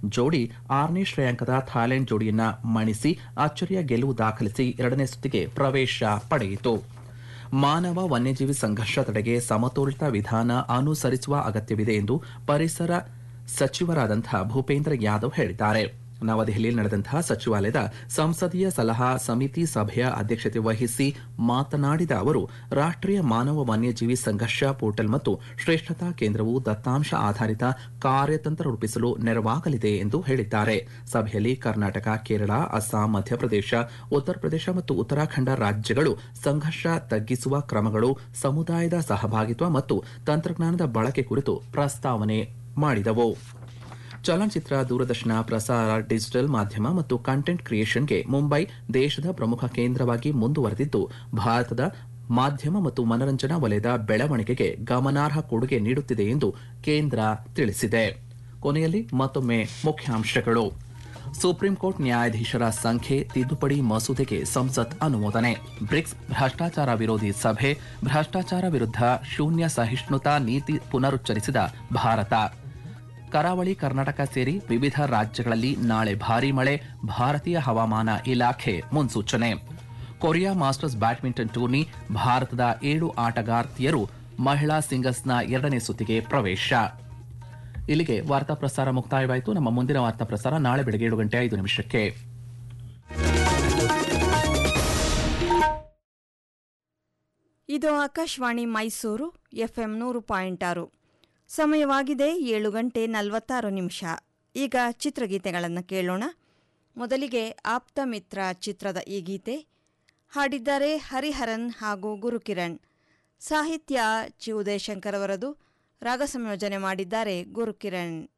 ಜೋಡಿ ಆರನೇ ಶ್ರೇಯಾಂಕದ ಥಾಯ್ಲೆಂಡ್ ಜೋಡಿಯನ್ನ ಮಣಿಸಿ ಅಚ್ಚರಿಯ ಗೆಲುವು ದಾಖಲಿಸಿ ಎರಡನೇ ಸುತ್ತಿಗೆ ಪ್ರವೇಶ ಪಡೆಯಿತು ಮಾನವ ವನ್ಯಜೀವಿ ಸಂಘರ್ಷ ತಡೆಗೆ ಸಮತೋಲಿತ ವಿಧಾನ ಅನುಸರಿಸುವ ಅಗತ್ಯವಿದೆ ಎಂದು ಪರಿಸರ ಸಚಿವರಾದಂತಹ ಭೂಪೇಂದ್ರ ಯಾದವ್ ಹೇಳಿದ್ದಾರೆ ನವದೆಹಲಿಯಲ್ಲಿ ನಡೆದಂತಹ ಸಚಿವಾಲಯದ ಸಂಸದೀಯ ಸಲಹಾ ಸಮಿತಿ ಸಭೆಯ ಅಧ್ಯಕ್ಷತೆ ವಹಿಸಿ ಮಾತನಾಡಿದ ಅವರು ರಾಷ್ಟ್ರೀಯ ಮಾನವ ವನ್ಯಜೀವಿ ಸಂಘರ್ಷ ಪೋರ್ಟಲ್ ಮತ್ತು ಶ್ರೇಷ್ಠತಾ ಕೇಂದ್ರವು ದತ್ತಾಂಶ ಆಧಾರಿತ ಕಾರ್ಯತಂತ್ರ ರೂಪಿಸಲು ನೆರವಾಗಲಿದೆ ಎಂದು ಹೇಳಿದ್ದಾರೆ ಸಭೆಯಲ್ಲಿ ಕರ್ನಾಟಕ ಕೇರಳ ಅಸ್ಸಾಂ ಮಧ್ಯಪ್ರದೇಶ ಉತ್ತರ ಪ್ರದೇಶ ಮತ್ತು ಉತ್ತರಾಖಂಡ ರಾಜ್ಯಗಳು ಸಂಘರ್ಷ ತಗ್ಗಿಸುವ ಕ್ರಮಗಳು ಸಮುದಾಯದ ಸಹಭಾಗಿತ್ವ ಮತ್ತು ತಂತ್ರಜ್ಞಾನದ ಬಳಕೆ ಕುರಿತು ಪ್ರಸ್ತಾವನೆ ಮಾಡಿದವು ಚಲನಚಿತ್ರ ದೂರದರ್ಶನ ಪ್ರಸಾರ ಡಿಜಿಟಲ್ ಮಾಧ್ಯಮ ಮತ್ತು ಕಂಟೆಂಟ್ ಕ್ರಿಯೇಷನ್ಗೆ ಮುಂಬೈ ದೇಶದ ಪ್ರಮುಖ ಕೇಂದ್ರವಾಗಿ ಮುಂದುವರೆದಿದ್ದು ಭಾರತದ ಮಾಧ್ಯಮ ಮತ್ತು ಮನರಂಜನಾ ವಲಯದ ಬೆಳವಣಿಗೆಗೆ ಗಮನಾರ್ಹ ಕೊಡುಗೆ ನೀಡುತ್ತಿದೆ ಎಂದು ಕೇಂದ್ರ ತಿಳಿಸಿದೆ ಕೊನೆಯಲ್ಲಿ ಮತ್ತೊಮ್ಮೆ ಮುಖ್ಯಾಂಶಗಳು ಸುಪ್ರೀಂ ಕೋರ್ಟ್ ನ್ಯಾಯಾಧೀಶರ ಸಂಖ್ಯೆ ತಿದ್ದುಪಡಿ ಮಸೂದೆಗೆ ಸಂಸತ್ ಅನುಮೋದನೆ ಬ್ರಿಕ್ಸ್ ಭ್ರಷ್ಟಾಚಾರ ವಿರೋಧಿ ಸಭೆ ಭ್ರಷ್ಟಾಚಾರ ವಿರುದ್ಧ ಶೂನ್ಯ ಸಹಿಷ್ಣುತಾ ನೀತಿ ಪುನರುಚ್ಚರಿಸಿದ ಭಾರತ ಕರಾವಳಿ ಕರ್ನಾಟಕ ಸೇರಿ ವಿವಿಧ ರಾಜ್ಯಗಳಲ್ಲಿ ನಾಳೆ ಭಾರೀ ಮಳೆ ಭಾರತೀಯ ಹವಾಮಾನ ಇಲಾಖೆ ಮುನ್ಸೂಚನೆ ಕೊರಿಯಾ ಮಾಸ್ಟರ್ಸ್ ಬ್ಯಾಡ್ಮಿಂಟನ್ ಟೂರ್ನಿ ಭಾರತದ ಏಳು ಆಟಗಾರ್ತಿಯರು ಮಹಿಳಾ ಸಿಂಗಲ್ಸ್ನ ಎರಡನೇ ಸುತ್ತಿಗೆ ಪ್ರವೇಶ ಇಲ್ಲಿಗೆ ವಾರ್ತಾ ಪ್ರಸಾರ ಮುಕ್ತಾಯವಾಯಿತು ನಮ್ಮ ಮುಂದಿನ ವಾರ್ತಾ ಪ್ರಸಾರ ನಾಳೆ ಬೆಳಗ್ಗೆ ಏಳು ಗಂಟೆ ಐದು ನಿಮಿಷಕ್ಕೆ ಇದು ಆಕಾಶವಾಣಿ ಮೈಸೂರು ಎಫ್ಎಂ ನೂರು ಪಾಯಿಂಟ್ ಆರು ಸಮಯವಾಗಿದೆ ಏಳು ಗಂಟೆ ನಲವತ್ತಾರು ನಿಮಿಷ ಈಗ ಚಿತ್ರಗೀತೆಗಳನ್ನು ಕೇಳೋಣ ಮೊದಲಿಗೆ ಆಪ್ತ ಮಿತ್ರ ಚಿತ್ರದ ಈ ಗೀತೆ ಹಾಡಿದ್ದಾರೆ ಹರಿಹರನ್ ಹಾಗೂ ಗುರುಕಿರಣ್ ಸಾಹಿತ್ಯ ಚಿ ಉದಯಶಂಕರ್ ಅವರದು ರಾಗ ಸಂಯೋಜನೆ ಮಾಡಿದ್ದಾರೆ ಗುರುಕಿರಣ್